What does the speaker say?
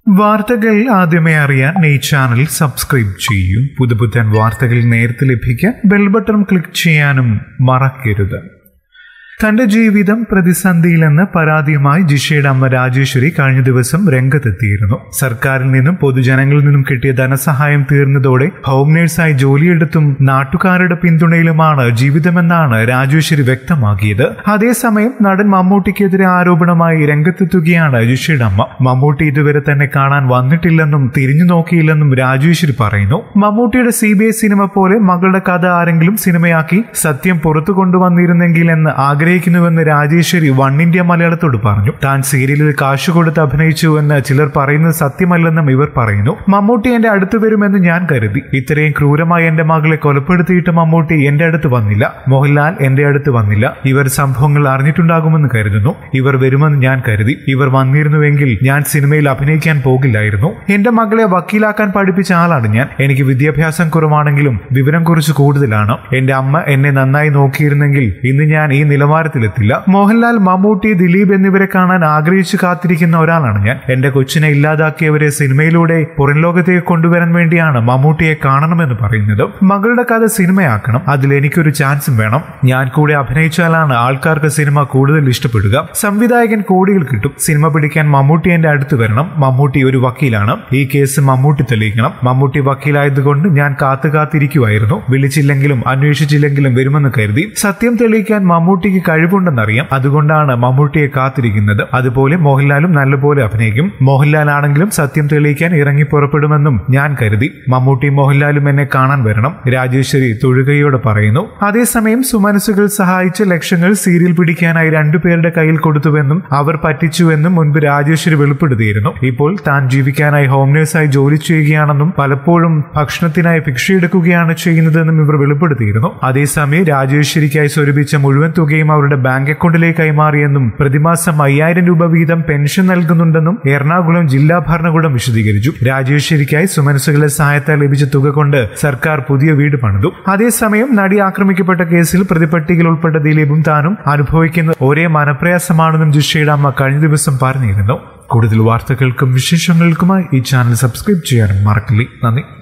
വാർത്തകൾ ആദ്യമേ അറിയാൻ ഈ ചാനൽ സബ്സ്ക്രൈബ് ചെയ്യൂ പുതുപുത്തൻ വാർത്തകൾ നേരത്തെ ലഭിക്കാൻ ബെൽ ബട്ടൺ ക്ലിക്ക് ചെയ്യാനും മറക്കരുത് തന്റെ ജീവിതം പ്രതിസന്ധിയിലെന്ന് പരാതിയുമായി ജിഷയുടെ അമ്മ രാജേശ്വരി കഴിഞ്ഞ ദിവസം രംഗത്തെത്തിയിരുന്നു സർക്കാരിൽ നിന്നും പൊതുജനങ്ങളിൽ നിന്നും കിട്ടിയ ധനസഹായം തീർന്നതോടെ ഹോം നേഴ്സായി ജോലിയെടുത്തും നാട്ടുകാരുടെ പിന്തുണയിലുമാണ് ജീവിതമെന്നാണ് രാജേശ്വരി വ്യക്തമാക്കിയത് അതേസമയം നടൻ മമ്മൂട്ടിക്കെതിരെ ആരോപണമായി രംഗത്തെത്തുകയാണ് ജിഷയുടെ അമ്മ മമ്മൂട്ടി ഇതുവരെ തന്നെ കാണാൻ വന്നിട്ടില്ലെന്നും തിരിഞ്ഞു നോക്കിയില്ലെന്നും രാജേശ്വരി പറയുന്നു മമ്മൂട്ടിയുടെ സി ബി ഐ സിനിമ പോലെ മകളുടെ കഥ ആരെങ്കിലും സിനിമയാക്കി സത്യം പുറത്തു കൊണ്ടുവന്നിരുന്നെങ്കിൽ എന്ന് ആഗ്രഹിക്കുന്നുവെന്ന് രാജേശ്വരി വൺ ഇന്ത്യ മലയാളത്തോട് പറഞ്ഞു താൻ സീരിയലിൽ കാശ് കൊടുത്ത് അഭിനയിച്ചു എന്ന് ചിലർ പറയുന്നത് സത്യമല്ലെന്നും ഇവർ പറയുന്നു മമ്മൂട്ടി എന്റെ അടുത്ത് വരുമെന്ന് ഞാൻ കരുതി ഇത്രയും ക്രൂരമായി എന്റെ മകളെ കൊലപ്പെടുത്തിയിട്ട് മമ്മൂട്ടി എന്റെ അടുത്ത് വന്നില്ല മോഹൻലാൽ എന്റെ അടുത്ത് വന്നില്ല ഇവർ സംഭവങ്ങൾ അറിഞ്ഞിട്ടുണ്ടാകുമെന്ന് കരുതുന്നു ഇവർ വരുമെന്ന് ഞാൻ കരുതി ഇവർ വന്നിരുന്നുവെങ്കിൽ ഞാൻ സിനിമയിൽ അഭിനയിക്കാൻ പോകില്ലായിരുന്നു എന്റെ മകളെ വക്കീലാക്കാൻ പഠിപ്പിച്ച ആളാണ് ഞാൻ എനിക്ക് വിദ്യാഭ്യാസം കുറവാണെങ്കിലും വിവരം കുറച്ച് കൂടുതലാണ് എന്റെ അമ്മ എന്നെ നന്നായി നോക്കിയിരുന്നെങ്കിൽ ഇന്ന് ഞാൻ ഈ നിലവാരത്തിലെത്തില്ല മോഹൻലാൽ മമ്മൂട്ടി ദിലീപ് എന്നിവരെ കാണാൻ ആഗ്രഹിച്ചു കാത്തിരിക്കുന്ന ഒരാളാണ് ഞാൻ എന്റെ കൊച്ചിനെ ഇല്ലാതാക്കിയവരെ സിനിമയിലൂടെ പുറം ലോകത്തേക്ക് കൊണ്ടുവരാൻ വേണ്ടിയാണ് മമ്മൂട്ടിയെ കാണണമെന്ന് പറയുന്നത് മകളുടെ കഥ സിനിമയാക്കണം അതിൽ എനിക്കൊരു ചാൻസും വേണം ഞാൻ കൂടെ അഭിനയിച്ചാലാണ് ആൾക്കാർക്ക് സിനിമ കൂടുതൽ ഇഷ്ടപ്പെടുക സംവിധായകൻ കോടികൾ കിട്ടും സിനിമ പിടിക്കാൻ മമ്മൂട്ടി എന്റെ അടുത്ത് വരണം മമ്മൂട്ടി ഒരു വക്കീലാണ് ഈ കേസ് മമ്മൂട്ടി തെളിയിക്കണം മമ്മൂട്ടി വക്കീലായതുകൊണ്ട് ഞാൻ കാത്തു കാത്തിരിക്കുമായിരുന്നു വിളിച്ചില്ലെങ്കിലും അന്വേഷിച്ചില്ലെങ്കിലും വരുമെന്ന് കരുതി സത്യം തെളിയിക്കാൻ മമ്മൂട്ടിക്ക് കഴിവുണ്ടെന്നറിയാം അതുകൊണ്ടാണ് മമ്മൂട്ടിയെ കാത്തിരിക്കുന്നത് അതുപോലെ മോഹൻലാലും നല്ലപോലെ അഭിനയിക്കും മോഹൻലാൽ ആണെങ്കിലും സത്യം തെളിയിക്കാൻ ഇറങ്ങി പുറപ്പെടുമെന്നും ഞാൻ കരുതി മമ്മൂട്ടി മോഹൻലാലും എന്നെ കാണാൻ വരണം രാജേശ്വരി തൊഴുകയോടെ പറയുന്നു അതേസമയം സുമനസുകൾ സഹായിച്ച ലക്ഷങ്ങൾ സീരിയൽ പിടിക്കാനായി രണ്ടുപേരുടെ കയ്യിൽ കൊടുത്തുവെന്നും അവർ പറ്റിച്ചുവെന്നും മുൻപ് രാജേശ്വരി വെളിപ്പെടുത്തിയിരുന്നു ഇപ്പോൾ താൻ ജീവിക്കാനായി ഹോം നേഴ്സായി ജോലി ചെയ്യുകയാണെന്നും പലപ്പോഴും ഭക്ഷണത്തിനായി ഭിക്ഷയെടുക്കുകയാണ് ചെയ്യുന്നതെന്നും ഇവർ വെളിപ്പെടുത്തിയിരുന്നു അതേസമയം രാജേശ്വരിക്കായി സ്വരൂപിച്ച മുഴുവൻ തുകയും അവരുടെ ബാങ്ക് അക്കൗണ്ടിലേക്ക് കൈമാറിയെന്നും പ്രതിമാസം അയ്യായിരം രൂപ വീതം പെൻഷൻ നൽകുന്നുണ്ടെന്നും എറണാകുളം ജില്ലാ ഭരണകൂടം വിശദീകരിച്ചു രാജേശ്വരിക്കായി സുമനസുകളുടെ സഹായത്താൽ ലഭിച്ച തുക കൊണ്ട് സർക്കാർ പുതിയ വീട് പണിതു അതേസമയം നടി ആക്രമിക്കപ്പെട്ട കേസിൽ പ്രതിപട്ടികയിൽ ഉൾപ്പെട്ട ദിലീപും താനും അനുഭവിക്കുന്ന ഒരേ മനപ്രയാസമാണെന്നും ജിഷയുടെ അമ്മ കഴിഞ്ഞ ദിവസം പറഞ്ഞിരുന്നു കൂടുതൽ വാർത്തകൾക്കും വിശേഷങ്ങൾക്കുമായി ഈ ചാനൽ സബ്സ്ക്രൈബ് ചെയ്യാനും മറക്കില്ലേ നന്ദി